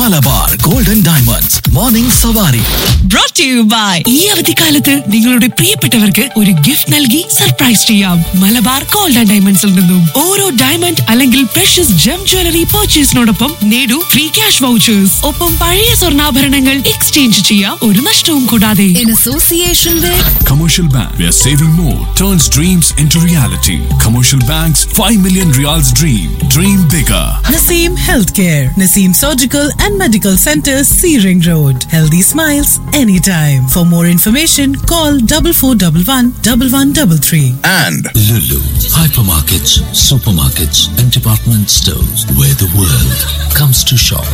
Malabar golden diamonds morning സവാരി brought to you by ഈ അവധിക്കാലത്ത് നിങ്ങളുടെ പ്രിയപ്പെട്ടവർക്ക് ഒരു ഗിഫ്റ്റ് നൽകി സർപ്രൈസ് ചെയ്യാം മലബാർ ഗോൾഡ് ആൻഡ് ഡയമണ്ട്സിൽ നിന്നും ഓരോ ഡയമണ്ട് അല്ലെങ്കിൽ പ്രഷ്യസ് ജം ജ്വല്ലറി പർച്ചേസിനോടൊപ്പം നേടൂ ഫ്രീ ക്യാഷ് വൗച്ചേഴ്സ് ഒപ്പം പഴയ സ്വർണ്ണാഭരണങ്ങൾ എക്സ്ചേഞ്ച് ചെയ്യാം ഒരു നഷ്ടവും കൂടാതെ in association with Commercial Bank, where saving more turns dreams into reality. Commercial Bank's 5 million reals dream. Dream bigger. Naseem Healthcare, Naseem Surgical and Medical Center, C Ring Road. Healthy smiles anytime. For more information, call 4411 1133. and Lulu, hypermarkets, supermarkets, and department stores where the world comes to shop.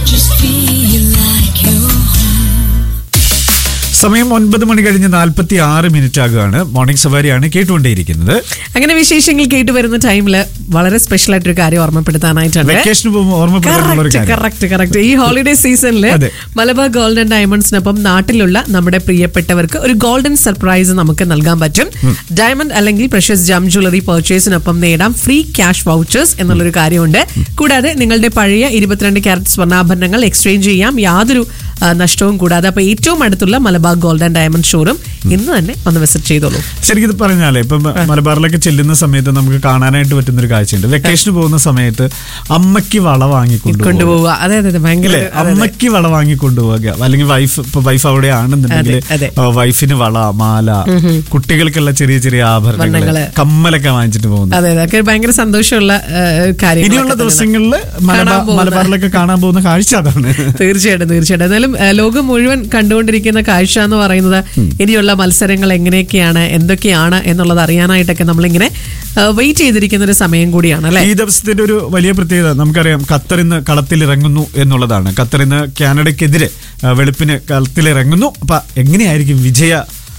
സമയം ഒൻപത് മണി കഴിഞ്ഞ് നാൽപ്പത്തി ആറ് minute ആകുകയാണ് morning സവാരിയാണ് കേട്ടുകൊണ്ടേയിരിക്കുന്നത് അങ്ങനെ വിശേഷങ്ങൾ കേട്ട് വരുന്ന ടൈമില് വളരെ സ്പെഷ്യൽ ആയിട്ടൊരു കാര്യം ഓർമ്മപ്പെടുത്താനായിട്ടുണ്ട് വെക്കേഷന് പോകുമ്പോൾ ഓർമ്മപ്പെടുത്താനുള്ള ഒരു കാര്യം കറക്റ്റ് കറക്റ്റ് ഈ ഹോളിഡേ സീസണില് അതെ. മലബാർ ഗോൾഡൻ ഡയമണ്ട്സിനൊപ്പം നാട്ടിലുള്ള നമ്മുടെ പ്രിയപ്പെട്ടവർക്ക് ഒരു ഗോൾഡൻ സർപ്രൈസ് നമുക്ക് നൽകാൻ പറ്റും ഡയമണ്ട് അല്ലെങ്കിൽ പ്രഷ്യസ് ജം ജ്വല്ലറി പർച്ചേസിനൊപ്പം നേടാം ഫ്രീ ക്യാഷ് വൗച്ചേഴ്സ് എന്നുള്ളൊരു കാര്യമുണ്ട് കൂടാതെ നിങ്ങളുടെ പഴയ ഇരുപത്തിരണ്ട് ക്യാരറ്റ് സ്വർണ്ണാഭരണങ്ങൾ എക്സ്ചേഞ്ച് ചെയ്യാം യാതൊരു ആ, നഷ്ടവും കൂടാതെ അപ്പൊ ഏറ്റവും അടുത്തുള്ള മലബാർ ഗോൾഡൻ ഡയമണ്ട് ഷോറും ഇന്ന് തന്നെ ഒന്ന് വിസിറ്റ് ചെയ്തോളൂ ശരിക്കും ഇത് പറഞ്ഞാലേ ഇപ്പം മലബാറിലൊക്കെ ചെല്ലുന്ന സമയത്ത് നമുക്ക് കാണാനായിട്ട് പറ്റുന്ന ഒരു കാഴ്ചയുണ്ട് വെക്കേഷന് പോകുന്ന സമയത്ത് അമ്മയ്ക്ക് വള വാങ്ങിക്കൊണ്ടു കൊണ്ടുപോവുക അതെ അതെ അതെ ഭയങ്കര അല്ലേ അതെ, അതെ. അമ്മയ്ക്ക് വള വാങ്ങി കൊണ്ടുപോകുക അല്ലെങ്കിൽ വൈഫ് ഇപ്പൊ വൈഫ് അവിടെ ആണെന്നുണ്ടെങ്കിൽ അതെ, അതെ. വൈഫിന് വള മാല കുട്ടികൾക്കുള്ള ചെറിയ ചെറിയ ആഭരണങ്ങൾ വർണ്ണങ്ങള്. കമ്മലൊക്കെ വാങ്ങിച്ചിട്ട് പോകുന്നു അതെ അതെ അതൊക്കെ ഭയങ്കര സന്തോഷമുള്ള കാര്യം ഇനിയുള്ള ദിവസങ്ങളിൽ കാണാൻ പോകുന്ന- മലബാറിലൊക്കെ കാണാൻ പോകുന്ന കാഴ്ച അതാണ് തീർച്ചയായിട്ടും തീർച്ചയായിട്ടും എന്നാലും ആ, ലോകം മുഴുവൻ കണ്ടുകൊണ്ടിരിക്കുന്ന കാഴ്ച എന്ന് പറയുന്നത് ഇനിയുള്ള മത്സരങ്ങൾ എങ്ങനെയൊക്കെയാണ് എന്തൊക്കെയാണ് എന്നുള്ളത് അറിയാനായിട്ടൊക്കെ നമ്മളിങ്ങനെ വെയിറ്റ് ചെയ്തിരിക്കുന്ന ഒരു സമയം കൂടിയാണ് അല്ലെ ഈ ദിവസത്തിന്റെ ഒരു വലിയ പ്രത്യേകത നമുക്കറിയാം ഖത്തർ ഇന്ന് കളത്തിലിറങ്ങുന്നു എന്നുള്ളതാണ് ഖത്തർ ഇന്ന് കാനഡയ്ക്കെതിരെ ആ, വെളുപ്പിന് കളത്തിലിറങ്ങുന്നു അപ്പൊ എങ്ങനെയായിരിക്കും വിജയ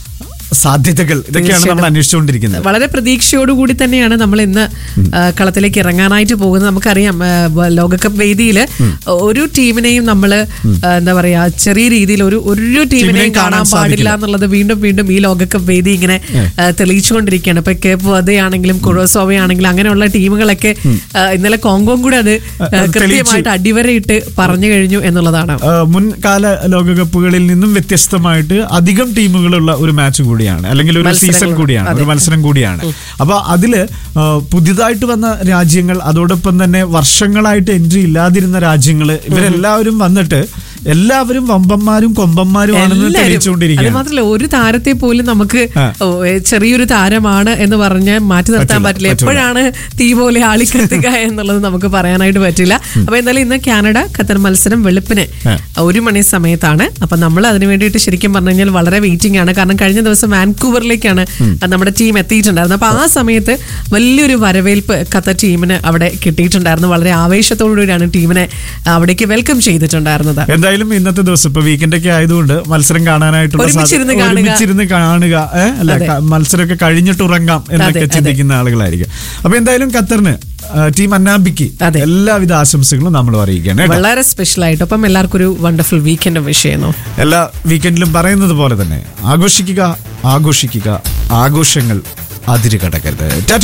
സാധ്യതകൾ ഇതൊക്കെയാണ് നമ്മൾ അന്വേഷിച്ചുകൊണ്ടിരിക്കുന്നത് വളരെ പ്രതീക്ഷയോടുകൂടി തന്നെയാണ് നമ്മൾ ഇന്ന് ആ, കളത്തിലേക്ക് ഇറങ്ങാനായിട്ട് പോകുന്നത് നമുക്കറിയാം ആ, വ- ലോകകപ്പ് വേദിയിൽ ഒരു ടീമിനെയും നമ്മൾ എന്താ പറയാ ചെറിയ രീതിയിൽ ഒരു ഒരു ടീമിനെയും ടീമിനെയും കാണാൻ കാണാൻ പാടില്ല സാധിക്കില്ല. എന്നുള്ളത് വീണ്ടും വീണ്ടും ഈ ലോകകപ്പ് വേദി ഇങ്ങനെ ആ, തെളിയിച്ചുകൊണ്ടിരിക്കുകയാണ് ഇപ്പൊ കേപ്പ് വധയാണെങ്കിലും കൊറോസോവ ആണെങ്കിലും അങ്ങനെയുള്ള ടീമുകളൊക്കെ ആ, ഇന്നലെ കോങ്കോം കൂടെ അത് ആ, തെളിയിച്ചു. കൃത്യമായിട്ട് അടിവരയിട്ട് പറഞ്ഞു കഴിഞ്ഞു എന്നുള്ളതാണ് ആ, മുൻകാല ലോകകപ്പുകളിൽ നിന്നും വ്യത്യസ്തമായിട്ട് അധികം ടീമുകളുള്ള ഒരു മാച്ച് കൂടിയാണ് അല്ലെങ്കിൽ ഒരു സീസൺ മത്സരങ്ങൾ. കൂടിയാണ് ഒരു അതെ. മത്സരം കൂടിയാണ് അപ്പൊ അതില് ആ, പുതിയതായിട്ട് വന്ന രാജ്യങ്ങൾ അതോടൊപ്പം തന്നെ വർഷങ്ങളായിട്ട് എൻട്രി ഇല്ലാതിരുന്ന രാജ്യങ്ങൾ ഇവരെല്ലാവരും വന്നിട്ട് എല്ലാവരും വമ്പന്മാരും കൊമ്പന്മാരും ആണെന്ന് എല്ലാവരും. അത് തെളിയിച്ചുകൊണ്ടിരിക്കുകയാണ് മാത്രമല്ല ഒരു താരത്തെ പോലും നമുക്ക് ആ. ഓ, ഏ, ചെറിയൊരു താരമാണ് എന്ന് പറഞ്ഞ് മാറ്റി നിർത്താൻ പറ്റില്ല, പറ്റില്ല പറ്റില്ല. എപ്പോഴാണ് തീ പോലെ ആളിക്കത്തുക എന്നുള്ളത് നമുക്ക് പറയാനായിട്ട് പറ്റില്ല അപ്പൊ എന്തായാലും ഇന്ന് കാനഡ ഖത്തർ മത്സരം വെളുപ്പിന് ആ. ഒരു മണി സമയത്താണ് അപ്പൊ നമ്മൾ അതിന് വേണ്ടിയിട്ട് ശരിക്കും പറഞ്ഞു കഴിഞ്ഞാൽ വളരെ വെയിറ്റിംഗ് ആണ് കാരണം കഴിഞ്ഞ ദിവസം വാൻകൂവറിലേക്കാണ് നമ്മുടെ ടീം എത്തിയിട്ടുണ്ടായിരുന്നത് അപ്പൊ ആ സമയത്ത് വലിയൊരു വരവേൽപ്പ് ഖത്തർ ടീമിന് അവിടെ കിട്ടിയിട്ടുണ്ടായിരുന്നു വളരെ ആവേശത്തോടുകൂടിയാണ് ടീമിനെ അവിടേക്ക് വെൽക്കം ചെയ്തിട്ടുണ്ടായിരുന്നത് എന്തായാലും ഇന്നത്തെ ദിവസം ഇപ്പൊ വീക്കെൻഡ് ഒക്കെ ആയതുകൊണ്ട് മത്സരം കാണാനായിട്ടുള്ള സാധ്യത- ഒരുമിച്ചിരുന്ന് കാണുക. ഒരുമിച്ചിരുന്ന് കാണുക ഏ? അല്ല അതെ. ക- മത്സരമൊക്കെ കഴിഞ്ഞിട്ട് ഉറങ്ങാം എന്നൊക്കെ അതെ, അതെ. ചിന്തിക്കുന്ന ആളുകളായിരിക്കും അപ്പൊ എന്തായാലും ഖത്തറിന് ആ, ടീം അന്നാബിക്ക് അതെ. എല്ലാവിധ ആശംസകളും നമ്മൾ അറിയിക്കുകയാണ് കേട്ടോ. വളരെ സ്പെഷ്യൽ ആയിട്ട് അപ്പം എല്ലാവർക്കും ഒരു വണ്ടർഫുൾ വീക്കെൻഡ് വിഷ് ചെയ്യുന്നു എല്ലാ വീക്കെൻഡിലും പറയുന്നത് പോലെ തന്നെ ആഘോഷിക്കുക ആഘോഷിക്കുക ആഘോഷങ്ങൾ അതിര് കടക്കരുത്